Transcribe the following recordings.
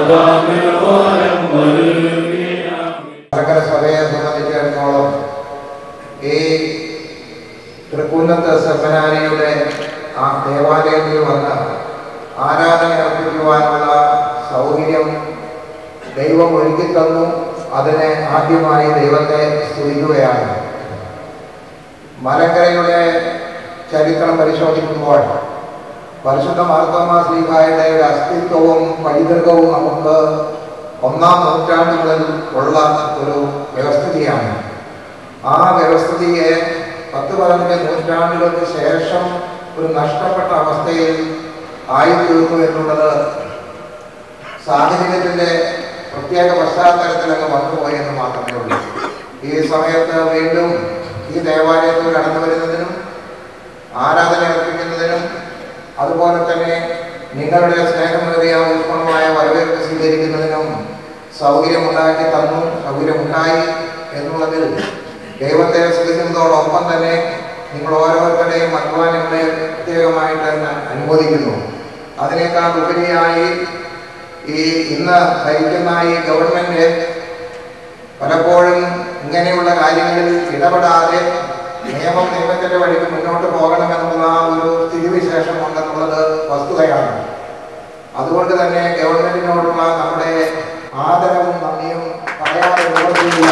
മലക്കര സഭയെ സംബന്ധിച്ചിടത്തോളം ഈ തൃക്കുന്നത്ത് സെമിനാരിയുടെ ആ ദേവാലയത്തിൽ വന്ന് ആരാധന അർപ്പിക്കുവാനുള്ള സൗകര്യം ദൈവം ഒരുക്കി തന്നു അതിനെ ആദ്യമായി ദൈവത്തെ സ്തുതിക്കുകയാണ് മലങ്കരയുടെ ചരിത്രം പരിശോധിക്കുമ്പോൾ പരിശുദ്ധ മാർത്തോമാ ശ്രീകായുടെ ഒരു അസ്തിത്വവും പൈതൃകവും നമുക്ക് ഒന്നാം നൂറ്റാണ്ടുകളിൽ ഉള്ള ഒരു വ്യവസ്ഥിതിയാണ് ആ വ്യവസ്ഥിതിയെ പത്ത് പതിനഞ്ച് നൂറ്റാണ്ടുകൾക്ക് ശേഷം ഒരു നഷ്ടപ്പെട്ട അവസ്ഥയിൽ ആയിത്തീർന്നു എന്നുള്ളത് സാഹചര്യത്തിന്റെ പ്രത്യേക പശ്ചാത്തലത്തിൽ അങ്ങ് വന്നുപോയെന്ന് മാത്രമേ ഉള്ളൂ ഈ സമയത്ത് വീണ്ടും ഈ ദേവാലയത്തിൽ കടന്നു വരുന്നതിനും ആരാധന അർപ്പിക്കുന്നതിനും അതുപോലെ തന്നെ നിങ്ങളുടെ സ്നേഹമേറിയ ഊഷ്മളമായ വരവേൽപ്പ് സ്വീകരിക്കുന്നതിനും സൗകര്യമുണ്ടാക്കി തന്നു സൗകര്യമുണ്ടായി എന്നുള്ളതിൽ ദൈവത്തെ സ്തുതിക്കുന്നതോടൊപ്പം തന്നെ നിങ്ങൾ ഓരോരുത്തരുടെയും അധ്വാനങ്ങളെ പ്രത്യേകമായിട്ട് തന്നെ അനുമോദിക്കുന്നു അതിനേക്കാൾ ഉപരിയായി ഈ ഇന്ന് ഭരിക്കുന്ന ഈ ഗവൺമെന്റ് പലപ്പോഴും ഇങ്ങനെയുള്ള കാര്യങ്ങളിൽ ഇടപെടാതെ നിയമം നിയമത്തിന്റെ വഴിക്ക് മുന്നോട്ട് പോകണമെന്നുള്ള ആ ഒരു സ്ഥിതിവിശേഷം ഉണ്ടെന്നുള്ളത് വസ്തുതയാണ് അതുകൊണ്ട് തന്നെ ഗവൺമെന്റിനോടുള്ള നമ്മുടെ ആദരവും നന്ദിയും പറയാതെ നിവർത്തിയില്ല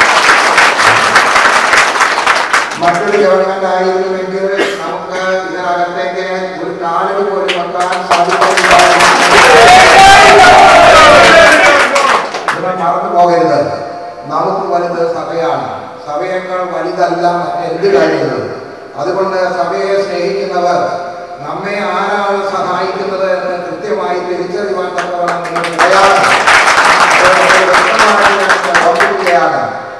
മറ്റൊരു ഗവൺമെന്റ് ആയിരുന്നുവെങ്കിൽ നമുക്ക് ഇതിനകത്തേക്ക് ഒരു കാലടി പോലും വെക്കാൻ സാധിക്കില്ല മറന്നു പോകരുത് നമുക്ക് വലുത് സഭയാണ് സഭയേക്കാൾ വലുതല്ല മറ്റെന്ത് കാര്യങ്ങളും അതുകൊണ്ട് സഭയെ സ്നേഹിക്കുന്നവർ നമ്മെ ആരാണ് സഹായിക്കുന്നത് എന്ന് കൃത്യമായി തിരിച്ചറിയുവാൻ തക്കവണ്ണം നിങ്ങൾ ഇടയാണ് അത് വ്യക്തമായി ഞാൻ ഓർമ്മിപ്പിക്കുകയാണ്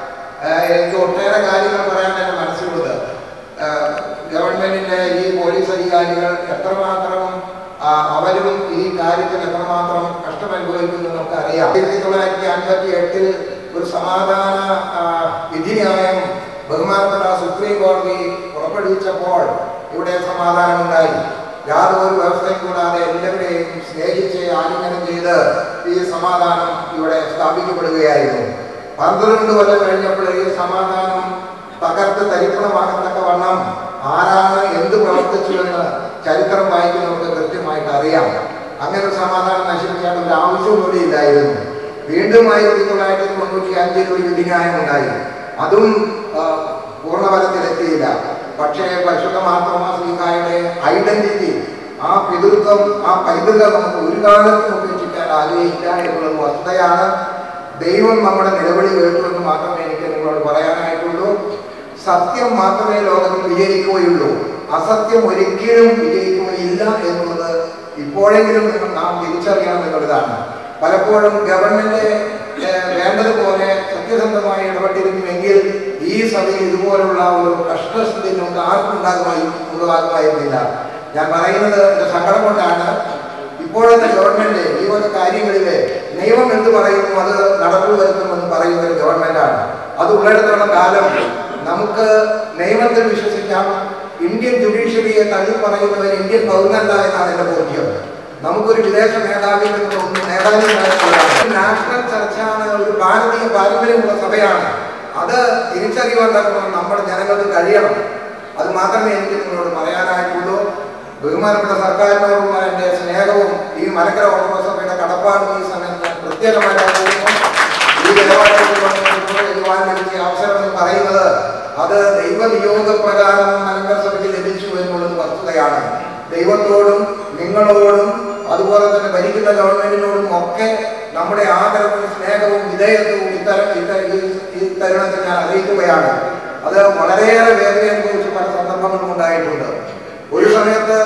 ഏഹ് എനിക്ക് ഒട്ടേറെ കാര്യങ്ങൾ പറയാൻ എൻ്റെ മനസ്സിലുള്ളത് ഏഹ് ഗവൺമെന്റിന്റെ ഈ പോലീസ് അധികാരികൾ എത്രമാത്രം ആ, അവരും ഈ കാര്യത്തിൽ എത്രമാത്രം കഷ്ടം അനുഭവിക്കുന്നു നമുക്ക് അറിയാം ആയിരത്തി തൊള്ളായിരത്തി അൻപത്തി എട്ടിൽ ഒരു സമാധാന ആ, വിധിന്യായം ബഹുമാനപ്പെട്ട സുപ്രീം കോടതി പുറപ്പെടുവിച്ചപ്പോൾ ഇവിടെ സമാധാനമുണ്ടായി യാതൊരു വ്യവസ്ഥയും കൂടാതെ എല്ലാവരെയും സ്നേഹിച്ച് ആലിംഗനം ചെയ്ത് ഈ സമാധാനം ഇവിടെ സ്ഥാപിക്കപ്പെടുകയായിരുന്നു പന്ത്രണ്ട് കൊല്ലം കഴിഞ്ഞപ്പോൾ ഈ സമാധാനം തകർത്ത് തരിപ്പണമാകത്തക്ക വണ്ണം ആരാണ് എന്ത് പ്രവർത്തിച്ചു എന്ന് ചരിത്രം വായിക്കുന്നവർക്ക് കൃത്യമായിട്ട് അറിയാം അങ്ങനെ ഒരു സമാധാനം നശിപ്പിക്കേണ്ട ഒരു ആവശ്യം കൂടി ഇല്ലായിരുന്നു വീണ്ടും ആയിരത്തി തൊള്ളായിരത്തി തൊണ്ണൂറ്റി അഞ്ചിൽ ഒരു വിധിന്യായം ഉണ്ടായി അതും ആ, പൂർണ്ണഫലത്തിലെത്തിയില്ല പക്ഷേ പരിശുദ്ധ മാർത്തോമാ ശ്രീകായുടെ ഐഡന്റിറ്റി ആ പിതൃത്വം ആ പൈതൃകം നമുക്ക് ഒരു കാലത്തും ഉപേക്ഷിക്കാൻ ആഗ്രഹിക്കുക എന്നുള്ളത് വസ്തുതയാണ് ദൈവം നമ്മുടെ നിലവിളി കേട്ടു എന്ന് മാത്രമേ എനിക്ക് നിങ്ങളോട് പറയാനായിട്ടുള്ളൂ സത്യം മാത്രമേ ലോകത്തിൽ വിജയിക്കുകയുള്ളൂ അസത്യം ഒരിക്കലും വിജയിക്കുകയില്ല എന്നുള്ളത് ഇപ്പോഴെങ്കിലും നിങ്ങൾ നാം തിരിച്ചറിയണം എന്നുള്ളതാണ് പലപ്പോഴും ഗവൺമെന്റ് ഏഹ്, വേണ്ടതുപോലെ സത്യസന്ധമായി ഇടപെട്ടിരുന്നുവെങ്കിൽ ഈ സഭയിൽ ഇതുപോലുള്ള ഒരു കഷ്ടസ്ഥിതി നമുക്ക് ആർക്കും ഉണ്ടാകുമായി ഉണ്ടാകുമായിരുന്നില്ല ഞാൻ പറയുന്നത് എന്റെ സങ്കടം കൊണ്ടാണ് ഇപ്പോഴത്തെ ഗവൺമെന്റ് ഈ വക കാര്യങ്ങളില് നിയമം എന്ത് പറയുന്നു അത് നടപ്പിൽ വരുത്തുമെന്ന് പറയുന്ന ഒരു ഗവൺമെന്റാണ് അത് ഉള്ളിടത്തോളം കാലം നമുക്ക് നിയമത്തിൽ വിശ്വസിക്കാം ഇന്ത്യൻ ജുഡീഷ്യറിയെ തള്ളി പറയുന്നവർ ഇന്ത്യൻ പൗരനല്ല എന്നാണ് എന്റെ ബോധ്യം നമുക്കൊരു വിദേശ മേധാവിയിൽ നിന്നൊന്നും നേടാനും നാഷണൽ ചർച്ചാണ് ഒരു ഭാരതീയ പാരമ്പര്യമുള്ള സഭയാണ് അത് തിരിച്ചറിയുവാൻ തക്കണം നമ്മുടെ ജനങ്ങൾക്ക് കഴിയണം അത് മാത്രമേ എനിക്ക് നിങ്ങളോട് പറയാനായിട്ടുള്ളൂ ബഹുമാനപ്പെട്ട സർക്കാരിനോടുള്ള എൻ്റെ സ്നേഹവും ഈ മലക്കര ഓർമ്മസഭയുടെ കടപ്പാടും ഈ സമയത്ത് ഞാൻ പ്രത്യേകമായി അറിയിക്കുന്നു. ഈ ദേവാലയത്തിൽ വന്ന് എഴുതുവാൻ ലഭിച്ച അവസരം എന്ന് പറയുന്നത് അത് ദൈവനിയോഗപ്രകാരം മലങ്കര സഭയ്ക്ക് ലഭിച്ചു എന്നുള്ളത് വസ്തുതയാണ് ദൈവത്തോടും നിങ്ങളോടും അതുപോലെ തന്നെ ഭരിക്കുന്ന ഗവൺമെന്റിനോടും ഒക്കെ നമ്മുടെ ആദരവും സ്നേഹവും വിധേയത്വവും ഇത്തരം ഇത്ത- ഈ- ഈ തരുണത്തിൽ ഞാൻ അറിയിക്കുകയാണ് അത് വളരെയേറെ വേദന അനുഭവിച്ച പല സന്ദർഭങ്ങളും ഉണ്ടായിട്ടുണ്ട് ഒരു സമയത്ത്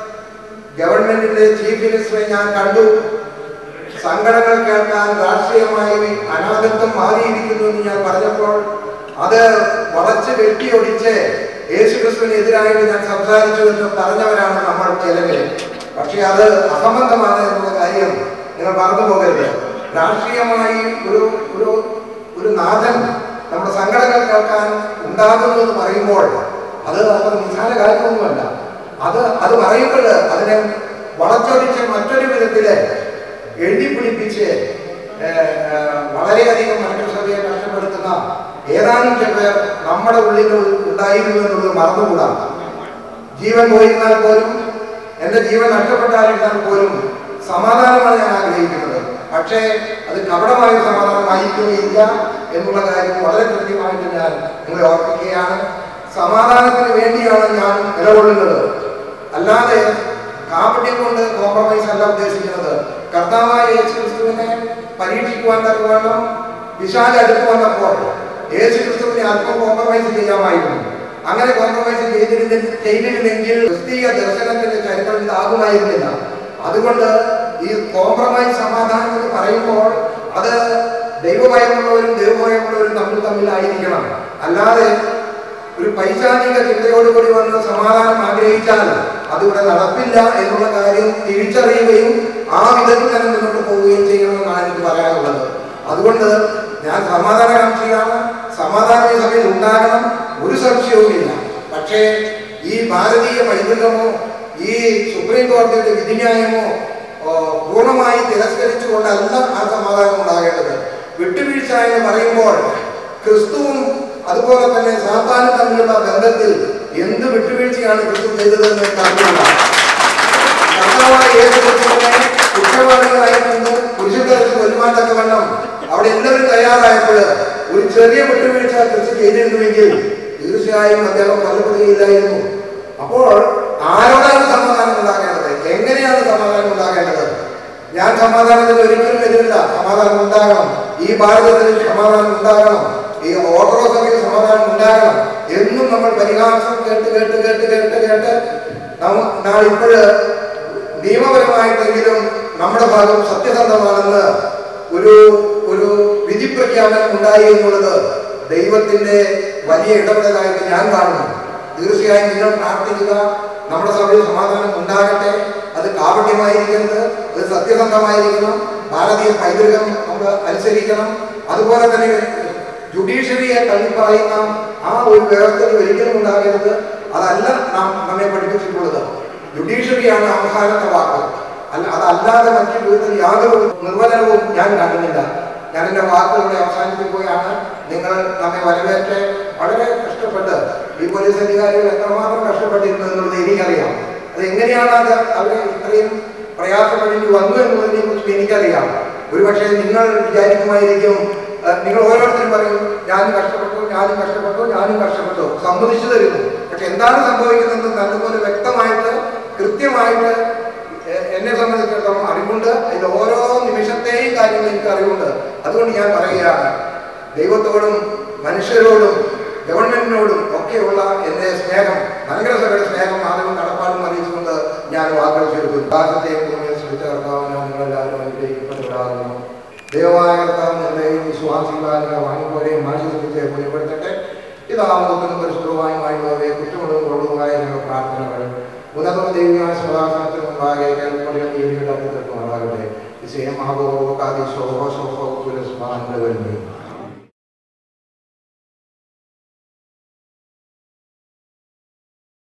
ഗവൺമെന്റിന്റെ ചീഫ് മിനിസ്റ്ററെ ഞാൻ കണ്ടു സങ്കടങ്ങൾ കേൾക്കാൻ രാഷ്ട്രീയമായി അനാഥത്വം മാറിയിരിക്കുന്നു എന്ന് ഞാൻ പറഞ്ഞപ്പോൾ അത് വളച്ച് വെട്ടിയൊടിച്ച് യേശുക്രിസ്തുവിന് എതിരായിട്ട് ഞാൻ സംസാരിച്ചു എന്ന് പറഞ്ഞവരാണ് നമ്മൾ ചിലര് പക്ഷെ അത് അസംബന്ധമാണ് എന്നുള്ള കാര്യം നിങ്ങൾ മറന്നു പോകരുത് രാഷ്ട്രീയമായി ഒരു ഒരു ഒരു നാഥൻ നമ്മുടെ സങ്കടങ്ങൾ കേൾക്കാൻ ഉണ്ടാകുന്നു എന്ന് പറയുമ്പോൾ അത് അത്ര നിസ്സാര കാര്യമൊന്നുമല്ല അത് അത് പറയുമ്പോൾ അതിനെ വളച്ചൊടിച്ച് മറ്റൊരു വിധത്തില് എഴുതി പിടിപ്പിച്ച് ഏഹ്, ഏഹ്, വളരെയധികം മനുഷ്യസഭയെ കഷ്ടപ്പെടുത്തുന്ന ഏതാനും ചില പേർ നമ്മുടെ ഉള്ളിൽ ഉണ്ടായിരുന്നു എന്നുള്ളത് മറന്നുകൂടാ ജീവൻ പോയിരുന്നാൽ പോലും എൻ്റെ ജീവൻ നഷ്ടപ്പെട്ടായിരുന്നാൽ പോലും സമാധാനമാണ് ഞാൻ ആഗ്രഹിക്കുന്നത് പക്ഷേ അത് കപടമായ സമാധാനമായിരിക്കുകയില്ല എന്നുള്ള കാര്യം വളരെ കൃത്യമായിട്ട് ഞാൻ നിങ്ങളെ ഓർപ്പിക്കുകയാണ് സമാധാനത്തിന് വേണ്ടിയാണ് ഞാൻ നിലകൊള്ളുന്നത് അല്ലാതെ കാപട്യം കൊണ്ട് കോംപ്രമൈസ് അല്ല ഉദ്ദേശിക്കുന്നത് കർത്താവായ യേശു ക്രിസ്തുവിനെ പരീക്ഷിക്കുവാൻ തക്കവണ്ണം പിശാച് അടുത്ത് വന്നപ്പോൾ യേശു ക്രിസ്തുവിനെ അല്പം കോംപ്രമൈസ് ചെയ്യാമായിരുന്നു അങ്ങനെ കോംപ്രമൈസ് ചെയ്തിരുന്ന ചെയ്തിരുന്നെങ്കിൽ ക്രിസ്തീയ ദർശനത്തിന്റെ ചരിത്രം ഇതാകുമായിരുന്നില്ല അതുകൊണ്ട് ഈ കോംപ്രമൈസ് സമാധാനം എന്ന് പറയുമ്പോൾ അത് ദൈവഭയമുള്ളവരും ദൈവഭയമുള്ളവരും തമ്മിൽ തമ്മിലായിരിക്കണം അല്ലാതെ ഒരു പൈശാചിക ചിന്തയോടുകൂടി വന്ന് സമാധാനം ആഗ്രഹിച്ചാൽ അതിവിടെ നടപ്പില്ല എന്നുള്ള കാര്യം തിരിച്ചറിയുകയും ആ വിധത്തിൽ തന്നെ മുന്നോട്ട് പോവുകയും ചെയ്യണമെന്നാണ് എനിക്ക് പറയാനുള്ളത് അതുകൊണ്ട് ഞാൻ സമാധാനകാംക്ഷിയാണ് സമാധാനം ഈ സഭയിൽ ഉണ്ടാകണം ഒരു സംശയവുമില്ല പക്ഷേ ഈ ഭാരതീയ പൈതൃകമോ ഈ സുപ്രീം കോടതിയുടെ വിധിന്യായമോ ഓ, പൂർണ്ണമായി തിരസ്കരിച്ചുകൊണ്ടല്ല ആ സമാധാനം ഉണ്ടാകേണ്ടത് വിട്ടുവീഴ്ച എന്ന് പറയുമ്പോൾ ക്രിസ്തുവും അതുപോലെ തന്നെ സാത്താനും തമ്മിലുള്ള ബന്ധത്തിൽ എന്ത് വിട്ടുവീഴ്ചയാണ് ക്രിസ്തു ചെയ്തതെന്ന് കണ്ടുകൊണ്ട കർത്താവായ യേശു ക്രിസ്തുവിനെ കുറ്റവാളികളായി നിന്ന് കുരിശുതരത്തിൽ കൊല്ലുവാൻ തക്കവണ്ണം അവിടെ എല്ലാവരും തയ്യാറായപ്പോൾ ഒരു ചെറിയ വിട്ടുവീഴ്ച ക്രിസ്തു ചെയ്തിരുന്നുവെങ്കിൽ തീർച്ചയായും അദ്ദേഹം കൊല്ലപ്പെടുകയില്ലായിരുന്നു അപ്പോൾ ആരോടാണ് സമാധാനം ഉണ്ടാകേണ്ടത് എങ്ങനെയാണ് സമാധാനം ഉണ്ടാകേണ്ടത് ഞാൻ സമാധാനത്തിന് ഒരിക്കലും എതിരില്ല സമാധാനം ഉണ്ടാകണം ഈ ഭാരതത്തിൽ സമാധാനം ഉണ്ടാകണം ഈ ഓർത്തഡോ സഭയിൽ സമാധാനം ഉണ്ടാകണം എന്നും നമ്മൾ പരിഹാസം കേട്ട് കേട്ട് കേട്ട് കേട്ട് കേട്ട് നമ്മ നാളിപ്പോഴ് നിയമപരമായിട്ടെങ്കിലും നമ്മുടെ ഭാഗം സത്യസന്ധമാണെന്ന് ഒരു ഒരു വിധി പ്രഖ്യാപനം ഉണ്ടായി എന്നുള്ളത് ദൈവത്തിന്റെ വലിയ ഇടപെടലായിട്ട് ഞാൻ കാണുന്നു തീർച്ചയായും നിങ്ങൾ പ്രാർത്ഥിക്കുക നമ്മുടെ സഭയിൽ സമാധാനം ഉണ്ടാകട്ടെ അത് കാപട്യമായിരിക്കരുത് അത് സത്യസന്ധമായിരിക്കണം ഭാരതീയ പൈതൃകം നമ്മൾ അനുസരിക്കണം അതുപോലെ തന്നെ ജുഡീഷ്യറിയെ തള്ളിപ്പറയുന്ന ആ ഒരു വ്യവസ്ഥയിൽ ഒരിക്കലും ഉണ്ടാകരുത് അതല്ല നാം നമ്മെ പഠിപ്പിച്ചിട്ടുള്ളത് ജുഡീഷ്യറിയാണ് അവസാനത്തെ വാക്ക് അല്ല അതല്ലാതെ മറ്റു വിധത്തിൽ യാതൊരു നിർവചനവും ഞാൻ കാണുന്നില്ല ഞാൻ എൻ്റെ വാക്കുകളുടെ അവസാനിപ്പിക്കുകയാണ് നിങ്ങൾ നമ്മെ വരവേറ്റ് വളരെ കഷ്ടപ്പെട്ട് ഈ പോലീസ് അധികാരികൾ എത്രമാത്രം കഷ്ടപ്പെട്ടിരുന്നു എന്നുള്ളത് എനിക്കറിയാം അത് എങ്ങനെയാണ് അത് അവരെ ഇത്രയും പ്രയാസപ്പെടേണ്ടി വന്നു എന്നുള്ളതിനെ കുറിച്ച് എനിക്കറിയാം ഒരുപക്ഷെ നിങ്ങൾ വിചാരിക്കുമായിരിക്കും അഹ് നിങ്ങൾ ഓരോരുത്തരും പറയും ഞാനും കഷ്ടപ്പെട്ടു ഞാനും കഷ്ടപ്പെട്ടു ഞാനും കഷ്ടപ്പെട്ടു സമ്മതിച്ചു തരുന്നു പക്ഷെ എന്താണ് സംഭവിക്കുന്നതെന്ന് നല്ലപോലെ വ്യക്തമായിട്ട് കൃത്യമായിട്ട് എ- എന്നെ സംബന്ധിച്ചിടത്തോളം അറിവുണ്ട് അതിൽ ഓരോ നിമിഷത്തെയും കാര്യങ്ങൾ എനിക്ക് അറിവുണ്ട് അതുകൊണ്ട് ഞാൻ പറയുകയാണ് ദൈവത്തോടും മനുഷ്യരോടും ഗവൺമെന്റിനോടും ഒക്കെയുള്ള എൻ്റെ സ്നേഹം നഗരസഭയുടെ സ്നേഹം ആദ്യം കടപ്പാടും അറിയിച്ചുകൊണ്ട് ഞാൻ വാക്കുകൾ ചുരുക്കുന്നു ഭാരതത്തെയും ഭൂമിയെ സൃഷ്ടിച്ച കർത്താവിനെ നിങ്ങളെല്ലാവരും അനുഗ്രഹിക്കപ്പെട്ടവരാകുന്നു ദൈവമായ കർത്താവ് നിങ്ങളെയും വിശ്വാസികളായ വാങ്ങിപ്പോരെയും ആശീർവദിച്ച് വെളിപ്പെടുത്തട്ടെ ഇതാവുന്നതിനും പരിശുദ്ധവുമായുമായുള്ളവയെ കുറ്റമുള്ളതും കൊള്ളുന്നതായ ഞങ്ങൾ പ്രാർത്ഥനകൾ ഉന്നതം ദൈവമായ സ്വഭാവത്തിന് മുമ്പാകെ കേൾപ്പടികൾ ജീവിയുടെ അഭിതത്വമാകട്ടെ വിജയം മഹാബോകാദി ശോഭ ശോഭ പുരസ്മാരുടെ വരുന്നു